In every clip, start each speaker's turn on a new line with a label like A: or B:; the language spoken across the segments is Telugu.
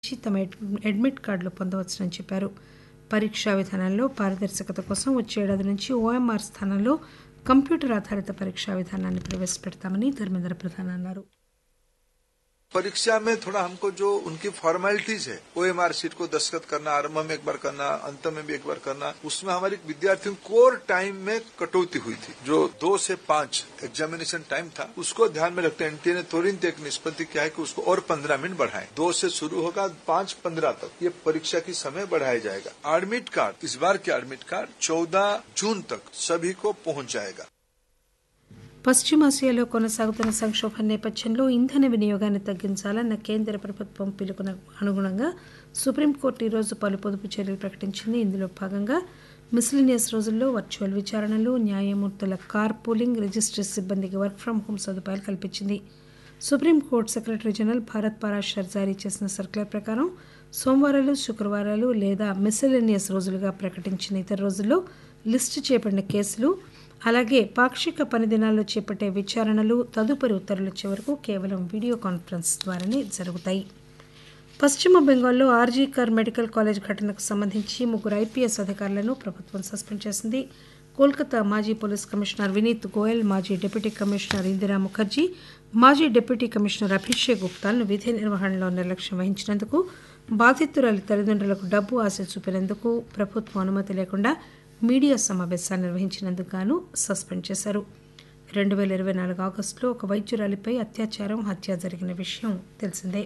A: నుంచి తమ అడ్మిట్ కార్డులు పొందవచ్చునని చెప్పారు పరీక్షా విధానంలో పారదర్శకత కోసం వచ్చే ఏడాది నుంచి ఓఎంఆర్ స్థానంలో కంప్యూటర్ ఆధారిత పరీక్షా విధానాన్ని ప్రవేశపెడతామని ధర్మేంద్ర ప్రధాన్ అన్నారు
B: परीक्षा में थोड़ा हमको जो उनकी फॉर्मेलिटीज है ओ एम आर सीट को दस्तखत करना आरंभ में एक बार करना अंत में भी एक बार करना उसमें हमारे विद्यार्थियों कोर टाइम में कटौती हुई थी जो दो से पांच एग्जामिनेशन टाइम था उसको ध्यान में रखते एनटीए ने तुरंत एक निष्पत्ति किया है कि उसको और पंद्रह मिनट बढ़ाएं दो से शुरू होगा पांच पंद्रह तक ये परीक्षा की समय बढ़ाया जाएगा एडमिट कार्ड इस बार के एडमिट कार्ड चौदह जून तक सभी को पहुंच जाएगा
A: పశ్చిమాసియాలో కొనసాగుతున్న సంక్షోభం నేపథ్యంలో ఇంధన వినియోగాన్ని తగ్గించాలన్న కేంద్ర ప్రభుత్వం పిలుపున అనుగుణంగా సుప్రీంకోర్టు ఈరోజు పలు పొదుపు చర్యలు ప్రకటించింది ఇందులో భాగంగా మిస్లినియస్ రోజుల్లో వర్చువల్ విచారణలు న్యాయమూర్తుల కార్ పూలింగ్ రిజిస్ట్రీ సిబ్బందికి వర్క్ ఫ్రం హోం సదుపాయాలు కల్పించింది supreme court secretary general Bharat Parashar జారీ చేసిన సర్క్యులర్ ప్రకారం సోమవారాలు శుక్రవారాలు లేదా మిస్లినియస్ రోజులుగా ప్రకటించిన ఇతర రోజుల్లో లిస్టు చేయబడిన కేసులు అలాగే పాక్షిక పని దినాల్లో చేపట్టే విచారణలు తదుపరి ఉత్తర్వులు వచ్చే వరకు కేవలం వీడియో కాన్ఫరెన్స్ ద్వారానే జరుగుతాయి పశ్చిమ బెంగాల్లో ఆర్జీకర్ మెడికల్ కాలేజ్ ఘటనకు సంబంధించి ముగ్గురు ఐపీఎస్ అధికారులను ప్రభుత్వం సస్పెండ్ చేసింది కోల్కతా మాజీ పోలీస్ కమిషనర్ వినీత్ గోయల్ మాజీ డిప్యూటీ కమిషనర్ ఇందిరా ముఖర్జీ మాజీ డిప్యూటీ కమిషనర్ అభిషేక్ గుప్తాలను విధి నిర్వహణలో నిర్లక్ష్యం వహించినందుకు బాధితురాలి తల్లిదండ్రులకు డబ్బు ఆశ చూపినందుకు ప్రభుత్వం అనుమతి లేకుండా మీడియా సమావేశాన్ని నిర్వహించినందుకు గాను సస్పెండ్ చేశారు రెండు వేల ఇరవై నాలుగు ఆగస్టులో ఒక వైద్యురాలిపై అత్యాచారం హత్య జరిగిన విషయం తెలిసిందే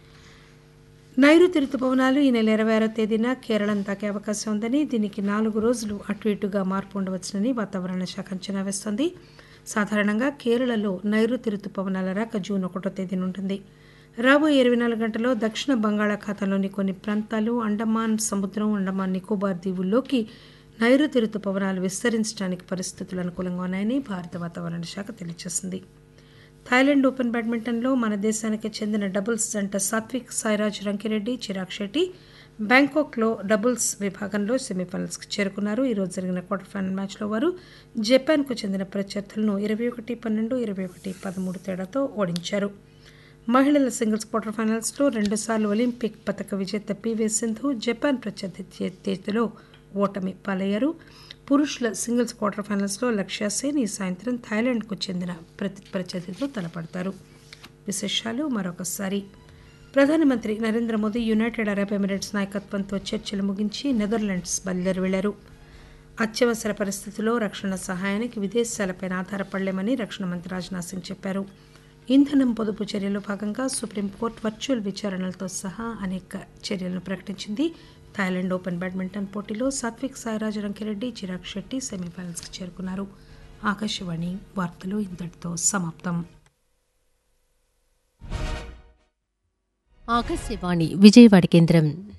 A: నైరుతి రుతుపవనాలు ఈ నెల ఇరవై ఆరో తేదీన కేరళం తాకే అవకాశం ఉందని దీనికి నాలుగు రోజులు అటు ఇటుగా మార్పు ఉండవచ్చునని వాతావరణ శాఖ అంచనా వేస్తోంది సాధారణంగా కేరళలో నైరుతి రుతుపవనాల రాక జూన్ ఒకటో తేదీన ఉంటుంది రాబోయే ఇరవై నాలుగు గంటల్లో దక్షిణ బంగాళాఖాతంలోని కొన్ని ప్రాంతాలు అండమాన్ సముద్రం అండమాన్ నికోబార్ దీవుల్లోకి నైరుతి రుతుపవనాలు విస్తరించడానికి పరిస్థితులు అనుకూలంగా ఉన్నాయని భారత వాతావరణ శాఖ తెలియజేసింది థాయిలాండ్ ఓపెన్ బ్యాడ్మింటన్లో మన దేశానికి చెందిన డబుల్స్ జంట సాత్విక్ సాయిరాజ్ రంకిరెడ్డి చిరాగ్ శెట్టి బ్యాంకాక్లో డబుల్స్ విభాగంలో సెమీఫైనల్స్కి చేరుకున్నారు ఈరోజు జరిగిన క్వార్టర్ ఫైనల్ మ్యాచ్లో వారు జపాన్కు చెందిన ప్రత్యర్థులను ఇరవై ఒకటి పన్నెండు ఇరవై ఒకటి పదమూడు తేడాతో ఓడించారు మహిళల సింగిల్స్ క్వార్టర్ ఫైనల్స్లో రెండుసార్లు ఒలింపిక్ పథక విజేత పివి సింధు జపాన్ ప్రత్యర్థి చేతిలో ఓటమి పాలయ్యారు పురుషుల సింగిల్స్ క్వార్టర్ ఫైనల్స్లో లక్ష్య సేన్ ఈ సాయంత్రం థాయిలాండ్కు చెందిన ప్రతి ప్రత్యర్థితో తలపడతారు విశేషాలు మరొకసారి ప్రధానమంత్రి Narendra Modi United Arab Emirates నాయకత్వంతో చర్చలు ముగించి నెదర్లాండ్స్ బయలుదేరి వెళ్లారు అత్యవసర పరిస్థితుల్లో రక్షణ సహాయానికి విదేశాలపై ఆధారపడలేమని రక్షణ మంత్రి రాజ్నాథ్ సింగ్ చెప్పారు ఇంధనం పొదుపు చర్యలో భాగంగా సుప్రీంకోర్టు వర్చువల్ విచారణలతో సహా అనేక చర్యలను ప్రకటించింది థాయిలాండ్ ఓపెన్ బ్యాడ్మింటన్ పోటీలో సాత్విక్ సాయిరాజ్ రంకిరెడ్డి చిరాగ్ శెట్టి సెమీఫైనల్స్కి చేరుకున్నారు ఆకాశవాణి వార్తలు ఇంతటితో సమాప్తం
C: ఆకాశవాణి విజయవాడ కేంద్రం